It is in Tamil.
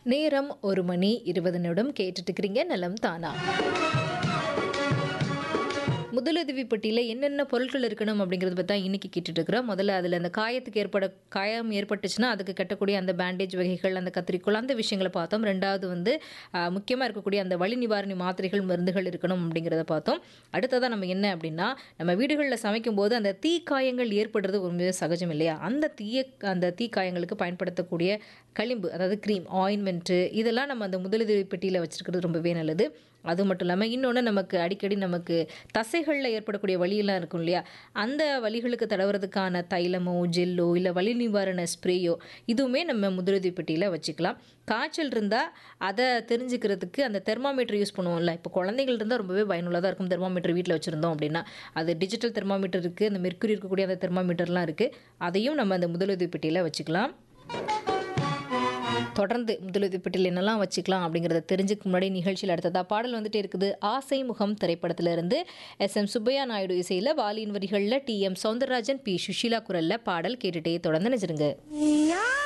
நேரம் ஒரு மணி இருபது நிமிடம் கேட்டுட்டு இருக்கிறீங்க நலம் தானா முதலுதவி பெட்டியில் என்னென்ன பொருட்கள் இருக்கணும் அப்படிங்கிறத பற்றி தான் இன்றைக்கி கேட்டுட்டு இருக்கிறோம் முதல்ல அதில் அந்த காயத்துக்கு ஏற்பட காயம் ஏற்பட்டுச்சுன்னா அதுக்கு கட்டக்கூடிய அந்த பேண்டேஜ் வகைகள் அந்த கத்திரிக்கோள் அந்த விஷயங்களை பார்த்தோம் ரெண்டாவது வந்து முக்கியமாக இருக்கக்கூடிய அந்த வலி நிவாரணி மாத்திரைகள் மருந்துகள் இருக்கணும் அப்படிங்கிறத பார்த்தோம் அடுத்ததாக நம்ம என்ன அப்படின்னா நம்ம வீடுகளில் சமைக்கும் போது அந்த தீக்காயங்கள் ஏற்படுறது ஒரு சகஜம் இல்லையா அந்த தீய அந்த தீக்காயங்களுக்கு பயன்படுத்தக்கூடிய களிம்பு அதாவது க்ரீம் ஆயின்மெண்ட்டு இதெல்லாம் நம்ம அந்த முதலுதவி பெட்டியில் வச்சுருக்கிறது ரொம்பவே நல்லது அது மட்டும் இல்லாமல் இன்னொன்று நமக்கு அடிக்கடி நமக்கு தசைகளில் ஏற்படக்கூடிய வலியெல்லாம் இருக்கும் இல்லையா அந்த வலிகளுக்கு தடவுறதுக்கான தைலமோ ஜெல்லோ இல்லை வலி நிவாரண ஸ்ப்ரேயோ இதுவுமே நம்ம முதலுதவி பெட்டியில் வச்சுக்கலாம் காய்ச்சல் இருந்தால் அதை தெரிஞ்சுக்கிறதுக்கு அந்த தெர்மாமீட்டர் யூஸ் பண்ணுவோம்ல இப்போ குழந்தைகள் இருந்தால் ரொம்பவே பயனுள்ளதாக இருக்கும் தெர்மாமீட்டர் வீட்டில் வச்சுருந்தோம் அப்படின்னா அது டிஜிட்டல் தெர்மாமீட்டர் இருக்குது அந்த மெர்க்குரி இருக்கக்கூடிய அந்த தெர்மாமீட்டர்லாம் இருக்குது அதையும் நம்ம அந்த முதலுதவி பெட்டியில் வச்சுக்கலாம் தொடர்ந்து முதலுதவி பெட்டியில் என்னெல்லாம் வச்சுக்கலாம் அப்படிங்கிறத தெரிஞ்சுக்க முன்னாடி நிகழ்ச்சியில் அடுத்ததாக பாடல் வந்துட்டே இருக்குது ஆசை முகம் திரைப்படத்திலிருந்து எஸ் எம் சுப்பையா நாயுடு இசையில் வாலியின் வரிகளில் T M Soundararajan P Susheela குரலில் பாடல் கேட்டுட்டே தொடர்ந்து நினைச்சிருங்க